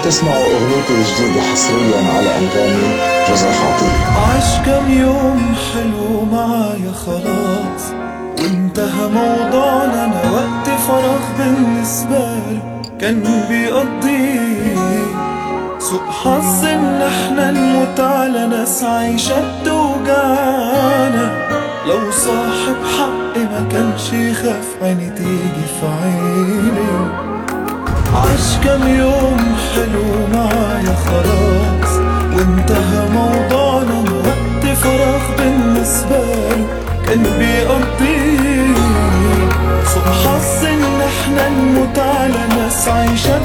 تسمعوا اغنيتي الجديدة حصريا على انغامي جوزيف عطية عاش كم يوم حلو معايا خلاص وانتهى موضوعنا انا وقت فراغ بالنسبة له كان بيقضيه سوء حظ ان احنا نموت على ناس عايشة بتوجعنا لو صاحب حق ما كانش يخاف عيني تيجي في عيني عاش كم يوم حلو معايا خلاص وانتهى موضوعنا وقت فراغ بالنسبة له كان بيقضيه سوء حظ ان احنا نموت على ناس عايشة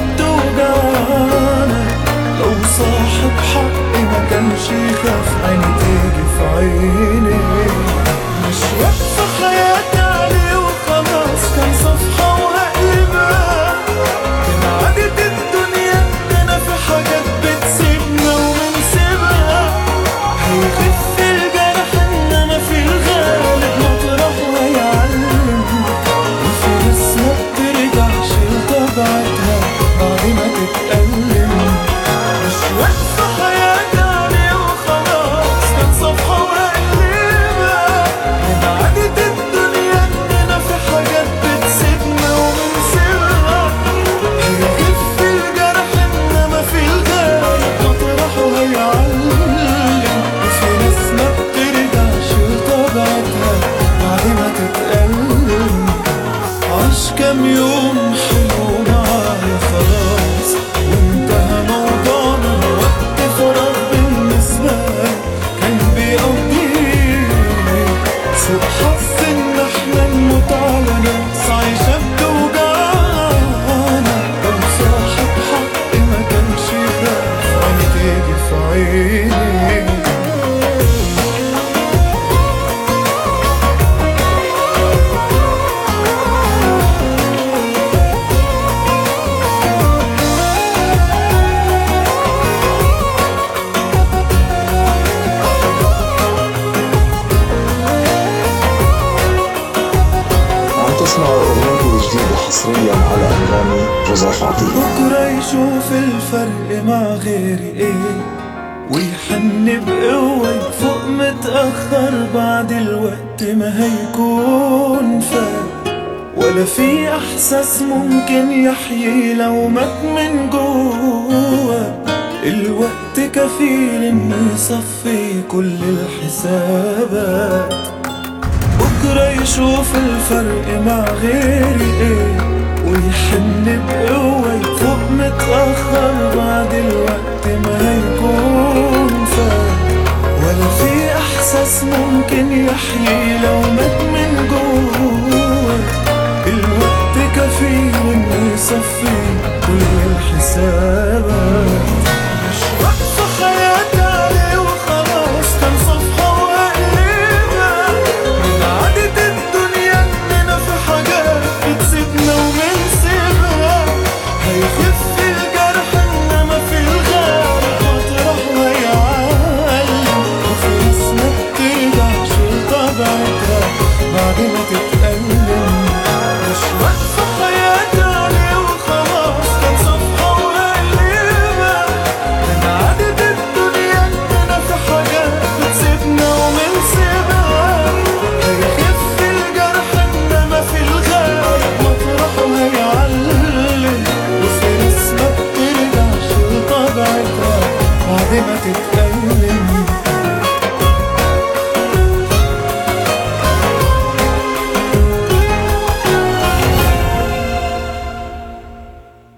بتوجعنا لو صاحب حق ما كانش يخاف عيني تيجي في عيني مش واقفة حياتي عليه وخلاص كان صفحة وهقلبها من عادة الدنيا اننا في حاجات بتسيبنا وبنسيبها هيخف الجرح انما في الغالب مطرح ويعلم وفي ناس ما بترجعش لطبيعتها بعد ما تتألم مش واقفة حياتي عليه وخلاص كان صفحة وهقلبها من عادة الدنيا اننا في حاجات بتسيبنا وبنسيبها هيخف الجرح انما في الغالب مطرحه هيعلم وفي ناس ما بترجعش لطبيعتها بعد ما تتألم عاش كام يوم حلو معايا خلاص وانتهى موضوعنا وقت فراغ بالنسبة لي كان بيقضيه سوء حظ ان احنا نموت على ناس عايشة بتوجعنا لو صاحب حق ما كانش يخاف عيني تيجي في عيني عم تسمعوا اغنيتي الجديدة حصريا على انغامي جوزيف عطية بكرة يشوف الفرق مع غيري ايه ويحن بقوة يفوق متأخر بعد الوقت ما هيكون فات ولا في احساس ممكن يحيي لو مات من جوه الوقت كفيل انه يصفي كل الحسابات بكرة يشوف الفرق مع غيري ايه ويحن بقوة يفوق متأخر بعد الوقت